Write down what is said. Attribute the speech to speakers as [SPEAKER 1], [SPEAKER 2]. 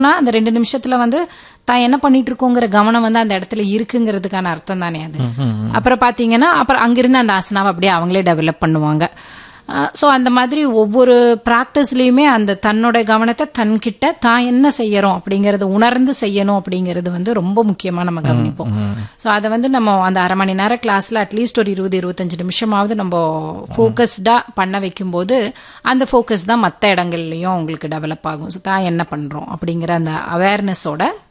[SPEAKER 1] நான் அந்த ரெண்டு நிமிஷத்துல வந்து தான் என்ன பண்ணிட்டு இருக்கோங்கிற கவனம் வந்து அந்த இடத்துல இருக்குங்கிறதுக்கான அர்த்தம் தானே அது அப்புறம் பாத்தீங்கன்னா அப்புறம் அங்கிருந்து அந்த ஆசனாவை அப்படியே அவங்களே டெவலப் பண்ணுவாங்க ஸோ அந்த மாதிரி ஒவ்வொரு ப்ராக்டிஸ்லயுமே அந்த தன்னோட கவனத்தை தன்கிட்ட தான் என்ன செய்யறோம் அப்படிங்கறத உணர்ந்து செய்யணும் அப்படிங்கிறது வந்து ரொம்ப முக்கியமா நம்ம கவனிப்போம் ஸோ அதை வந்து நம்ம அந்த அரை மணி நேரம் கிளாஸ்ல அட்லீஸ்ட் ஒரு இருபது இருபத்தஞ்சு நிமிஷமாவது நம்ம ஃபோக்கஸ்டா பண்ண வைக்கும்போது அந்த ஃபோக்கஸ் தான் மற்ற இடங்கள்லயும் உங்களுக்கு டெவலப் ஆகும் ஸோ தான் என்ன பண்றோம் அப்படிங்கிற அந்த அவேர்னஸோட